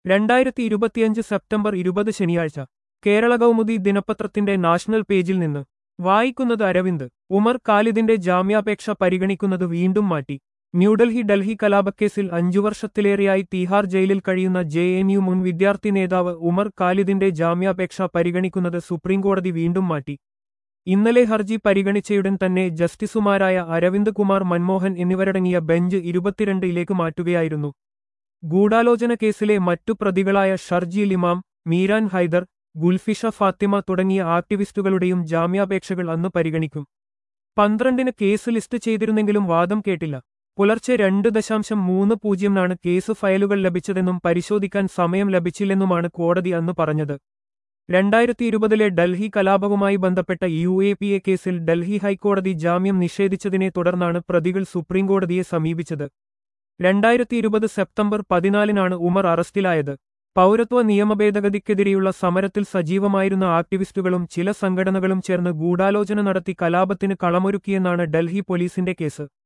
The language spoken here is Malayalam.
രണ്ടായിരത്തി ഇരുപത്തിയഞ്ച് സെപ്റ്റംബർ ഇരുപത് ശനിയാഴ്ച കേരള കൗമുദി ദിനപത്രത്തിന്റെ നാഷണൽ പേജിൽ നിന്ന് വായിക്കുന്നത് അരവിന്ദ് ഉമർ ഖാലിദിന്റെ ജാമ്യാപേക്ഷ പരിഗണിക്കുന്നത് വീണ്ടും മാറ്റി ന്യൂഡൽഹി ഡൽഹി കലാപക്കേസിൽ അഞ്ചു വർഷത്തിലേറെയായി തീഹാർ ജയിലിൽ കഴിയുന്ന ജെ എൻ യു മുൻ വിദ്യാർത്ഥി നേതാവ് ഉമർ ഖാലിദിന്റെ ജാമ്യാപേക്ഷ പരിഗണിക്കുന്നത് സുപ്രീംകോടതി വീണ്ടും മാറ്റി ഇന്നലെ ഹർജി പരിഗണിച്ചയുടൻ തന്നെ ജസ്റ്റിസുമാരായ അരവിന്ദ് കുമാർ മൻമോഹൻ എന്നിവരടങ്ങിയ ബെഞ്ച് ഇരുപത്തിരണ്ടിലേക്ക് മാറ്റുകയായിരുന്നു ഗൂഢാലോചന കേസിലെ മറ്റു പ്രതികളായ ഷർജീൽ ഇമാം മീരാൻ ഹൈദർ ഗുൽഫിഷ ഫാത്തിമ തുടങ്ങിയ ആക്ടിവിസ്റ്റുകളുടെയും ജാമ്യാപേക്ഷകൾ അന്ന് പരിഗണിക്കും പന്ത്രണ്ടിന് കേസ് ലിസ്റ്റ് ചെയ്തിരുന്നെങ്കിലും വാദം കേട്ടില്ല പുലർച്ചെ രണ്ട് ദശാംശം മൂന്ന് പൂജ്യംനാണ് കേസ് ഫയലുകൾ ലഭിച്ചതെന്നും പരിശോധിക്കാൻ സമയം ലഭിച്ചില്ലെന്നുമാണ് കോടതി അന്ന് പറഞ്ഞത് രണ്ടായിരത്തി ഇരുപതിലെ ഡൽഹി കലാപവുമായി ബന്ധപ്പെട്ട യു എ പി എ കേസിൽ ഡൽഹി ഹൈക്കോടതി ജാമ്യം നിഷേധിച്ചതിനെ തുടർന്നാണ് പ്രതികൾ സുപ്രീംകോടതിയെ സമീപിച്ചത് രണ്ടായിരത്തി ഇരുപത് സെപ്റ്റംബർ പതിനാലിനാണ് ഉമർ അറസ്റ്റിലായത് പൗരത്വ നിയമഭേദഗതിക്കെതിരെയുള്ള സമരത്തിൽ സജീവമായിരുന്ന ആക്ടിവിസ്റ്റുകളും ചില സംഘടനകളും ചേർന്ന് ഗൂഢാലോചന നടത്തി കലാപത്തിന് കളമൊരുക്കിയെന്നാണ് ഡൽഹി പോലീസിന്റെ കേസ്